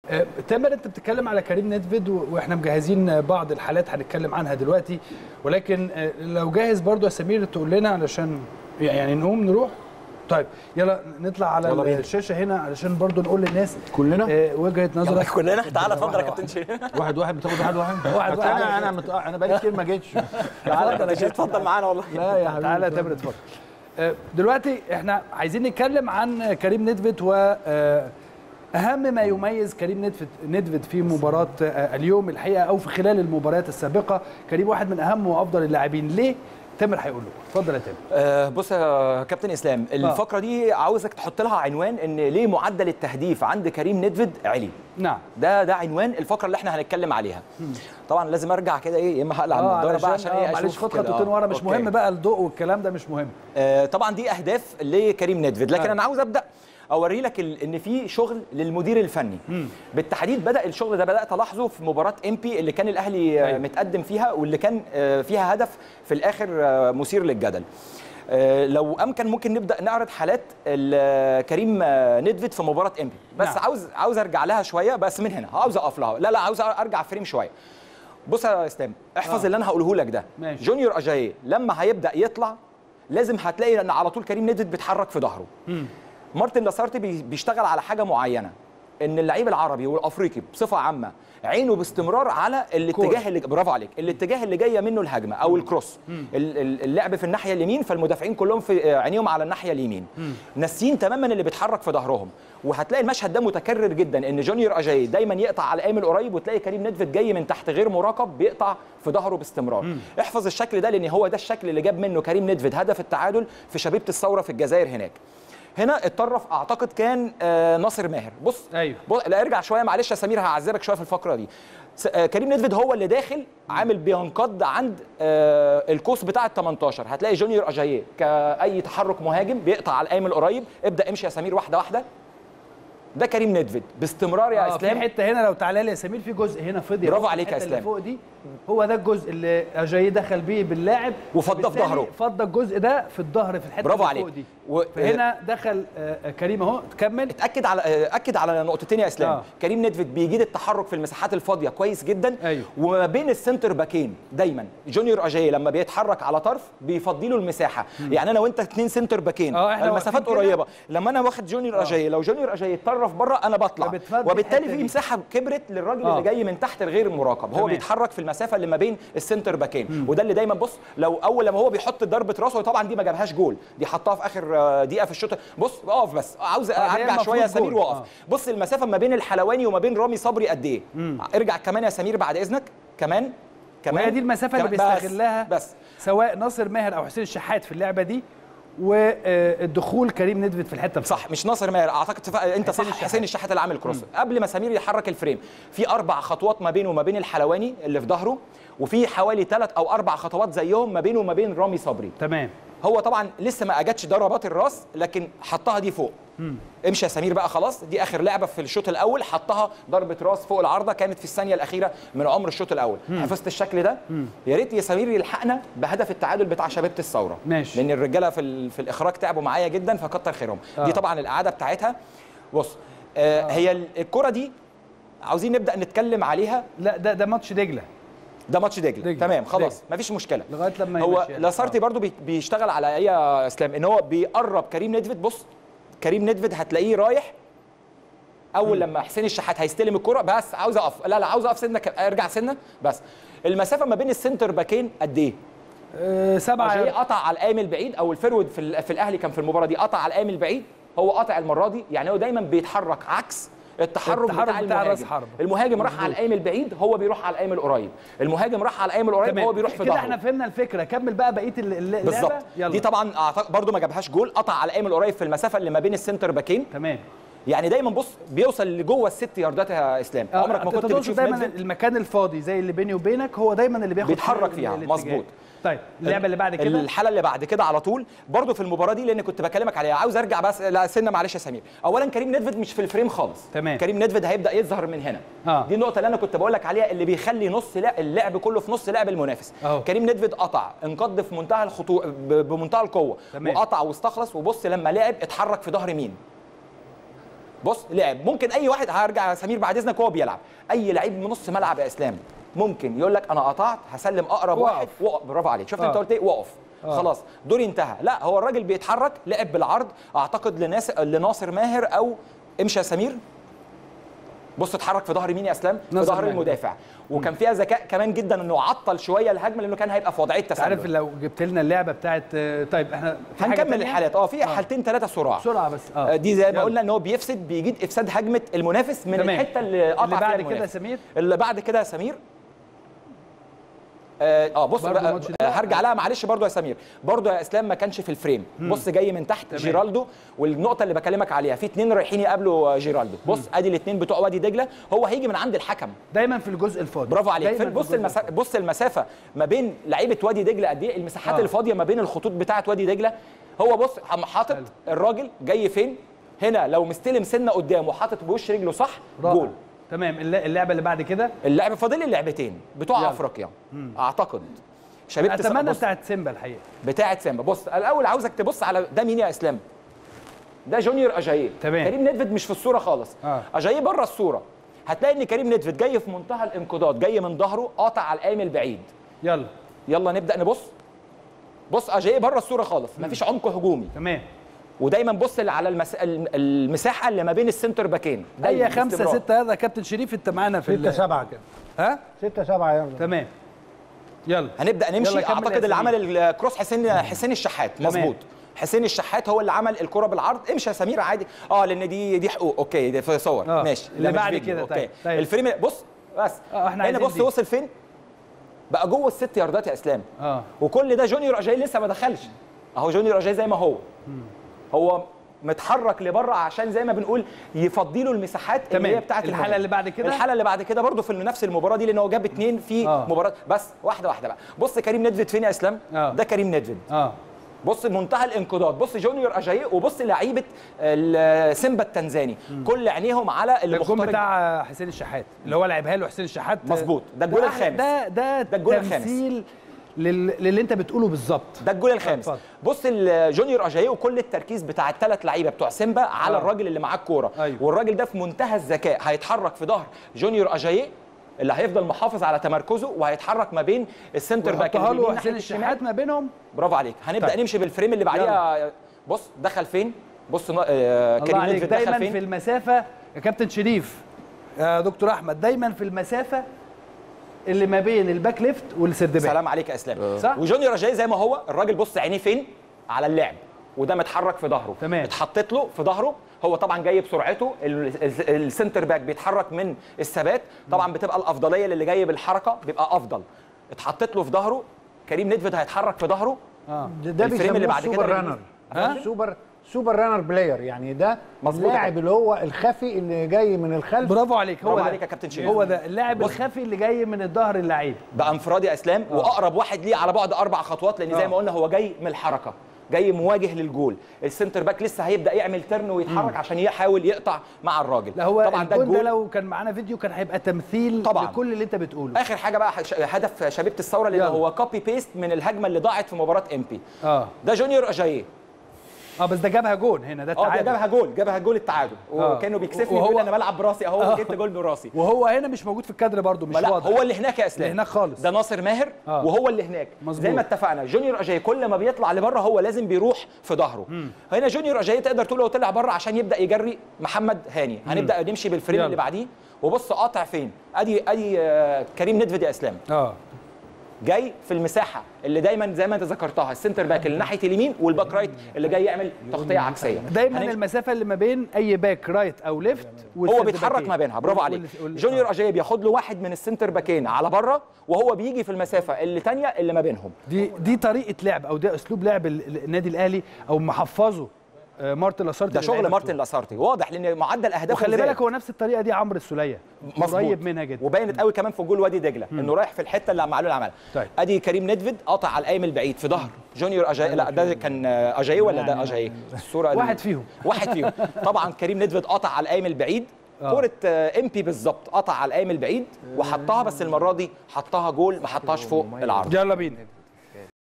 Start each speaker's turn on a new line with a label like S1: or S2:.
S1: آه، تامر انت بتتكلم على كريم نيدفيد و- واحنا مجهزين بعض الحالات هنتكلم عنها دلوقتي ولكن آه، لو جاهز برضو يا سمير تقول لنا علشان يعني نقوم نروح طيب يلا نطلع على
S2: يلا بينا.
S1: الشاشه هنا علشان برضو نقول للناس
S2: كلنا؟
S1: آه، وجهه نظرك
S3: كلنا تعالى اتفضل يا كابتن شيرين
S2: واحد واحد بتاخد واحد واحد
S1: واحد
S2: أصل
S1: واحد.
S2: انا انا مت... انا بقالي كتير ما جيتش
S3: تعالى يا شيرين اتفضل معانا والله
S2: لا يا حبيبي
S1: تعالى يا تامر اتفضل آه، دلوقتي احنا عايزين نتكلم عن كريم نيدفيد و آه، اهم ما يميز كريم نيدفيد نيدفيد في مباراه آه، اليوم الحقيقه او في خلال المباريات السابقه كريم واحد من اهم وافضل اللاعبين ليه تامر هيقول له اتفضل يا تامر
S3: آه، بص يا كابتن اسلام الفقره دي عاوزك تحط لها عنوان ان ليه معدل التهديف عند كريم ندفد عالي
S1: نعم
S3: ده ده عنوان الفقره اللي احنا هنتكلم عليها طبعا لازم ارجع كده ايه يا اما هقلع
S1: اه
S3: النضاره بقى
S1: علشان
S3: عشان ايه
S1: آه، معلش
S3: اشوف
S1: خد
S3: كده.
S1: خطوتين
S3: آه،
S1: ورا مش
S3: أوكي.
S1: مهم بقى الضوء والكلام ده مش مهم
S3: آه، طبعا دي اهداف لكريم ندفد لكن
S1: آه.
S3: انا عاوز ابدا اوري لك ال- ان في شغل للمدير الفني بالتحديد بدا الشغل ده بدات الاحظه في مباراه ام بي اللي كان الاهلي آه،
S1: أيوة.
S3: متقدم فيها واللي كان آه، فيها هدف في الاخر آه، مثير للجدل آه، لو امكن ممكن نبدا نعرض حالات ال- كريم آه، ندفد في مباراه ام بي بس
S1: نعم.
S3: عاوز عاوز ارجع لها شويه بس من هنا عاوز اقف لها لا لا عاوز ارجع فريم شويه بص يا اسلام احفظ
S1: آه.
S3: اللي انا هقوله لك ده
S1: ماشي.
S3: جونيور اجاييه لما هيبدا يطلع لازم هتلاقي ان على طول كريم ندفد بيتحرك في ظهره مارتن لاسارتي بي- بيشتغل على حاجه معينه ان اللعيب العربي والافريقي بصفه عامه عينه باستمرار على الاتجاه اللي برافو عليك الاتجاه اللي جايه منه الهجمه او الكروس ال- ال- اللعب في الناحيه اليمين فالمدافعين كلهم في عينيهم على الناحيه اليمين ناسيين تماما اللي بيتحرك في ظهرهم وهتلاقي المشهد ده متكرر جدا ان جونيور اجاي دايما يقطع على القايم القريب وتلاقي كريم ندفد جاي من تحت غير مراقب بيقطع في ظهره باستمرار احفظ الشكل ده لان هو ده الشكل اللي جاب منه كريم ندفد هدف التعادل في شبيبه الثوره في الجزائر هناك هنا اتطرف اعتقد كان آه ناصر ماهر بص
S1: أيوه.
S3: بص لا ارجع شويه معلش يا سمير هعذبك شويه في الفقره دي س- آه كريم ندفد هو اللي داخل عامل بينقض عند آه الكوس بتاع ال 18 هتلاقي جونيور اجاييه كاي تحرك مهاجم بيقطع على القايم القريب ابدا امشي يا سمير واحده واحده ده كريم ندفد باستمرار يا
S1: آه، في
S3: اسلام
S1: حته هنا لو تعالى لي يا سمير في جزء هنا فضي
S3: برافو
S1: أهو،
S3: عليك يا
S1: الحتة اللي
S3: إسلام.
S1: فوق دي هو ده الجزء اللي اجاي دخل بيه باللاعب
S3: وفضى في
S1: وبالتالي
S3: ظهره.
S1: فضى الجزء ده في الظهر في الحته
S3: برافو
S1: اللي
S3: عليك.
S1: فوق دي
S3: و-
S1: فهنا دخل آه، آه، كريم اهو تكمل
S3: اتاكد على آه، اكد على نقطتين يا اسلام
S1: آه.
S3: آه. كريم ندفد بيجيد التحرك في المساحات الفاضيه كويس جدا
S1: أيوه.
S3: وما بين السنتر باكين دايما جونيور اجاي لما بيتحرك على طرف بيفضي له المساحه يعني انا وانت اتنين سنتر باكين
S1: آه، إحنا
S3: المسافات
S1: واقفين كده.
S3: قريبه لما انا واخد جونيور اجاي لو جونيور اجاي اتطرف بره انا بطلع
S1: فبتفضي
S3: وبالتالي
S1: الحتة
S3: في
S1: دي.
S3: مساحه كبرت للراجل
S1: آه.
S3: اللي جاي من تحت الغير المراقب هو
S1: تمام.
S3: بيتحرك في المسافه اللي ما بين السنتر باكين وده اللي دايما بص لو اول لما هو بيحط ضربه راسه طبعا دي ما جابهاش جول دي حطها في اخر آه، دقيقه في الشوط بص اقف بس عاوز
S1: هي
S3: ارجع
S1: المفروض
S3: شويه يا سمير
S1: جول.
S3: واقف
S1: آه.
S3: بص المسافه ما بين الحلواني وما بين رامي صبري قد ايه ارجع كمان يا سمير بعد اذنك كمان كمان
S1: وهي دي المسافه اللي
S3: كمان- بس-
S1: بيستغلها
S3: بس
S1: سواء ناصر ماهر او حسين الشحات في اللعبه دي والدخول كريم ندفد في الحته الفاضية.
S3: صح مش ناصر ماهر اعتقد تف... انت
S1: حسين
S3: صح
S1: الشحات.
S3: حسين الشحات اللي عامل كروس قبل ما سمير يحرك الفريم في اربع خطوات ما بينه وما بين الحلواني اللي في ظهره وفي حوالي ثلاث او اربع خطوات زيهم ما بينه وما بين رامي صبري
S1: تمام
S3: هو طبعا لسه ما اجتش ضربات الراس لكن حطها دي فوق امشي يا سمير بقى خلاص دي اخر لعبه في الشوط الاول حطها ضربه راس فوق العارضه كانت في الثانيه الاخيره من عمر الشوط الاول حفظت الشكل ده يا ريت يا سمير يلحقنا بهدف التعادل بتاع شبيبه الثوره
S1: ماشي.
S3: لان الرجاله في, ال- في الاخراج تعبوا معايا جدا فكتر خيرهم
S1: آه.
S3: دي طبعا القعده بتاعتها بص آه هي ال- الكره دي عاوزين نبدا نتكلم عليها
S1: لا ده ده ماتش دجله
S3: ده ماتش دجله
S1: دجلة.
S3: تمام خلاص
S1: دجلة.
S3: مفيش مشكله
S1: لغايه لما
S3: هو
S1: يمشي يعني.
S3: لاسارتي
S1: آه.
S3: برضو بي- بيشتغل على ايه يا اسلام ان هو بيقرب كريم ندفد بص كريم ندفد هتلاقيه رايح اول لما حسين الشحات هيستلم الكره بس عاوز اقف لا لا عاوز اقف سنه ك- ارجع سنه بس المسافه ما بين السنتر باكين قد ايه
S1: آه، سبعه
S3: عشان قطع على القايم البعيد او الفرود في, ال- في الاهلي كان في المباراه دي قطع على القايم البعيد هو قطع المره دي يعني هو دايما بيتحرك عكس التحرك,
S1: التحرك
S3: بتاع,
S1: بتاع
S3: المهاجم
S1: راس حربة.
S3: المهاجم راح على القايم البعيد هو بيروح على القايم القريب المهاجم راح على القايم القريب
S1: تمام
S3: هو بيروح في
S1: كده
S3: ظهره
S1: احنا فهمنا الفكره كمل بقى بقيه ال- ال- اللعبه
S3: بالظبط
S1: يلا
S3: دي طبعا أعتقد برضو ما جابهاش جول قطع على القايم القريب في المسافه اللي ما بين السنتر باكين
S1: تمام
S3: يعني دايما بص بيوصل لجوه الست ياردات يا اسلام
S1: آه،
S3: عمرك ما
S1: أنت
S3: كنت
S1: تقصد
S3: بتشوف
S1: دايما
S3: ندفد
S1: المكان الفاضي زي اللي بيني وبينك هو دايما اللي بياخد
S3: بيتحرك
S1: فيه
S3: فيها،
S1: الاتجاه.
S3: مظبوط.
S1: طيب اللعبه اللي بعد كده
S3: الحاله اللي بعد كده على طول برضو في المباراه دي لان كنت بكلمك عليها عاوز ارجع بس لا سنه معلش يا سمير اولا كريم ندفد مش في الفريم خالص
S1: تمام.
S3: كريم ندفد هيبدا يظهر من هنا
S1: آه.
S3: دي النقطه اللي انا كنت بقول لك عليها اللي بيخلي نص لا- اللعب كله في نص لعب المنافس
S1: أهو.
S3: كريم ندفد قطع انقض في منتهى الخطوره بمنتهى القوه
S1: تمام.
S3: وقطع واستخلص وبص لما لعب اتحرك في ظهر مين بص لعب ممكن اي واحد هرجع يا سمير بعد اذنك وهو بيلعب اي لعيب من نص ملعب يا اسلام ممكن يقول لك انا قطعت هسلم اقرب
S1: وقف.
S3: واحد وقف برافو عليك شفت
S1: آه.
S3: انت قلت ايه وقف
S1: آه.
S3: خلاص دوري انتهى لا هو الراجل بيتحرك لعب بالعرض اعتقد لناس لناصر ماهر او امشي يا سمير بص اتحرك في ظهر مين يا اسلام في
S1: ناصر
S3: ظهر
S1: ماهر.
S3: المدافع وكان فيها ذكاء كمان جدا انه عطل شويه الهجمه لانه كان هيبقى في وضعيه
S1: انت عارف
S3: تسلل
S1: لو جبت لنا اللعبه بتاعت آه، طيب احنا في حاجة
S3: هنكمل
S1: تانية؟
S3: الحالات اه في حالتين ثلاثه صراع
S1: بسرعه بس
S3: آه، دي زي ما
S1: يلا.
S3: قلنا ان هو بيفسد بيجيد افساد هجمه المنافس من
S1: تمام.
S3: الحته اللي قطع
S1: اللي
S3: فيها
S1: بعد كده يا
S3: المنافس.
S1: سمير
S3: اللي بعد كده يا سمير اه آه، بص
S1: برضو
S3: بقى
S1: الماتش ده؟
S3: آه، هرجع لها معلش برضو يا سمير برضو يا اسلام ما كانش في الفريم بص جاي من تحت
S1: تمام.
S3: جيرالدو والنقطه اللي بكلمك عليها في اتنين رايحين يقابلوا آه، جيرالدو بص ادي الاتنين بتوع وادي دجله هو هيجي من عند الحكم
S1: دايما في الجزء الفاضي
S3: برافو عليك
S1: دايماً
S3: في بص
S1: الجزء
S3: المسا...
S1: الفاضي.
S3: بص المسافه ما بين لعيبه وادي دجله قد ايه المساحات
S1: آه.
S3: الفاضيه ما بين الخطوط بتاعه وادي دجله هو بص قام حاطط
S1: حلو.
S3: الراجل جاي فين هنا لو مستلم سنه قدام وحاطط بوش رجله صح
S1: رائع.
S3: جول
S1: تمام الل- اللعبه اللي بعد كده
S3: اللعب فاضل اللعبتين بتوع
S1: يلا.
S3: افريقيا اعتقد شبيبه
S1: اتمنى
S3: بص
S1: بتاعت سيمبا الحقيقه
S3: بتاعه سامبا بص الاول عاوزك تبص على ده مين يا اسلام ده جونيور اجاييه
S1: تمام.
S3: كريم نيدفيد مش في الصوره خالص
S1: آه.
S3: اجاييه بره الصوره هتلاقي ان كريم نيدفيد جاي في منتهى الانقضاض جاي من ظهره قاطع على القايم البعيد
S1: يلا
S3: يلا نبدا نبص بص اجاييه بره الصوره خالص مفيش عمق هجومي
S1: تمام
S3: ودايما بص على المس... الم- المساحه اللي ما بين السنتر باكين دايماً
S1: اي خمسة
S3: باستمرار.
S1: ستة هذا كابتن شريف انت معانا في
S2: 6
S1: ال-
S2: 7 كده
S1: ها
S2: 6 7 يلا
S1: تمام يلا
S3: هنبدا نمشي
S1: يلا كمل يا
S3: اعتقد
S1: سمير.
S3: اللي عمل الكروس حسين حسين الشحات
S1: تمام.
S3: مظبوط حسين الشحات هو اللي عمل الكره بالعرض امشي يا سمير عادي اه لان دي دي حقوق اوكي دي في صور
S1: آه.
S3: ماشي
S1: اللي
S3: لا، مش
S1: بعد
S3: فيديو.
S1: كده،
S3: اوكي
S1: طيب. طيب.
S3: الفريم بص بس
S1: آه، إحنا
S3: هنا
S1: عايزين
S3: بص
S1: دي.
S3: وصل فين بقى جوه الست ياردات يا اسلام
S1: اه
S3: وكل ده جونيور اجاي لسه ما دخلش اهو جونيور اجاي زي ما هو هو متحرك لبره عشان زي ما بنقول يفضي له المساحات
S1: تمام.
S3: اللي هي بتاعت
S1: الحالة
S3: المهاجم.
S1: اللي بعد كده؟
S3: الحاله اللي بعد كده برضه في نفس المباراه دي لان هو جاب اتنين في
S1: آه.
S3: مباراه بس واحده واحده بقى بص كريم ندفد فين يا اسلام
S1: آه.
S3: ده كريم ندفد
S1: اه
S3: بص منتهى الانقضاض بص جونيور اجاي وبص لعيبه ال- سيمبا التنزاني كل عينيهم على
S1: ده
S3: اللي
S1: الجون
S3: مخترق
S1: بتاع حسين الشحات اللي هو لعبها له حسين الشحات
S3: مظبوط. ده الجول
S1: أحلى-
S3: الخامس.
S1: ده ده
S3: ده الجول الخامس.
S1: تمثيل لل... للي انت بتقوله بالظبط
S3: ده الجول الخامس
S1: اتفضل.
S3: بص الجونيور اجايو وكل التركيز بتاع الثلاث لعيبه بتوع سيمبا على
S1: آه.
S3: الراجل اللي معاه الكوره
S1: أيوة.
S3: والراجل ده في منتهى الذكاء هيتحرك في ظهر جونيور اجاييه اللي هيفضل محافظ على تمركزه وهيتحرك ما بين السنتر باك
S1: وحطها
S3: اللي
S1: له
S3: بيمين
S1: حسين
S3: ناحية الشمال.
S1: الشحات ما بينهم
S3: برافو عليك هنبدا
S1: طيب.
S3: نمشي بالفريم اللي بعديها بص دخل فين بص آه
S1: الله
S3: كريم
S1: عليك
S3: نيدفيد دخل
S1: دايما
S3: فين
S1: في المسافه يا كابتن شريف يا دكتور احمد دايما في المسافه اللي ما بين الباك ليفت والسيرد باك
S3: سلام عليك يا اسلام
S1: صح.
S3: وجونيور اجاي زي ما هو الراجل بص عينيه فين على اللعب وده متحرك في ظهره
S1: تمام.
S3: اتحطت له في ظهره هو طبعا جاي بسرعته ال- ال- السنتر باك بيتحرك من الثبات طبعا بتبقى الافضليه للي جاي بالحركه بيبقى افضل اتحطت له في ظهره كريم ندفد هيتحرك في ظهره
S1: اه
S2: ده, ده
S3: الفريم اللي
S2: بيسموه
S3: بعد كده
S2: سوبر
S3: اللي
S2: رانر
S1: ها؟
S2: ده سوبر سوبر رانر بلاير يعني ده
S3: مظبوط.
S2: اللاعب اللي هو الخفي اللي جاي من الخلف
S1: برافو عليك هو
S3: برافو
S1: ده
S3: عليك يا كابتن شريف.
S1: هو ده اللاعب الخفي اللي جاي من الظهر اللعيب
S3: بقى انفراد يا اسلام واقرب واحد ليه على بعد اربع خطوات لان
S1: آه.
S3: زي ما قلنا هو جاي من الحركه جاي مواجه للجول السنتر باك لسه هيبدا يعمل ترن ويتحرك عشان يحاول يقطع مع الراجل
S1: لا هو
S3: طبعا ده
S1: الجون ده
S3: الجول
S1: لو كان معانا فيديو كان هيبقى تمثيل
S3: طبعاً.
S1: لكل اللي انت بتقوله
S3: اخر حاجه بقى ش- هدف شبيبه الثوره لان
S1: يلا.
S3: هو كوبي بيست من الهجمه اللي ضاعت في مباراه ام بي
S1: اه
S3: ده جونيور اجاييه
S1: اه بس ده جابها جون هنا ده
S3: اه ده
S1: التعادل
S3: جابها جول جابها جول التعادل
S1: آه.
S3: وكانه بيكسفني
S1: وهو-
S3: ويقول انا بلعب براسي اهو
S1: آه.
S3: جبت جول براسي
S1: وهو هنا مش موجود في الكادر برضو مش
S3: ما لا
S1: واضح
S3: هو اللي هناك يا اسلام
S1: اللي هناك خالص.
S3: ده ناصر ماهر
S1: آه.
S3: وهو اللي هناك
S1: مظبوط.
S3: زي ما اتفقنا جونيور اجاي كل ما بيطلع لبره هو لازم بيروح في ظهره هنا جونيور اجاي تقدر تقول هو طلع بره عشان يبدا يجري محمد هاني هنبدا نمشي بالفريم
S1: يلا.
S3: اللي بعديه وبص قاطع فين ادي ادي آه، كريم ندفد يا اسلام
S1: اه
S3: جاي في المساحه اللي دايما زي ما انت ذكرتها السنتر باك اللي ناحيه اليمين والباك رايت اللي جاي يعمل تغطيه عكسيه
S1: دايما
S3: هنمشي-
S1: المسافه اللي ما بين اي باك رايت او ليفت
S3: هو بيتحرك ما بينها برافو عليك جونيور اجاي بياخد له واحد من السنتر باكين على بره وهو بيجي في المسافه اللي تانية اللي ما بينهم
S1: دي دي طريقه لعب او ده اسلوب لعب ال- ال- النادي الاهلي او محفظه آه، مارتن لاسارتي
S3: ده شغل
S1: للعيبة
S3: مارتن
S1: بتوعه.
S3: لاسارتي واضح لان معدل اهدافه
S1: وخلي
S3: زاد.
S1: بالك هو نفس الطريقه دي عمرو السوليه
S3: مظبوط.
S1: قريب منها جدا
S3: وبانت قوي كمان في جول وادي دجله انه رايح في الحته اللي معلول عملها
S1: طيب.
S3: ادي كريم ندفد قطع على القايم البعيد في ظهر جونيور اجاي لا ده كان آه، اجاي ولا ده اجاي الصوره
S1: واحد فيهم.
S3: واحد فيهم طبعا كريم ندفد قطع على القايم البعيد
S1: آه.
S3: كرة ام بي بالظبط قطع على القايم البعيد وحطها بس المره دي حطها جول ما حطهاش فوق العرض
S1: يلا بينا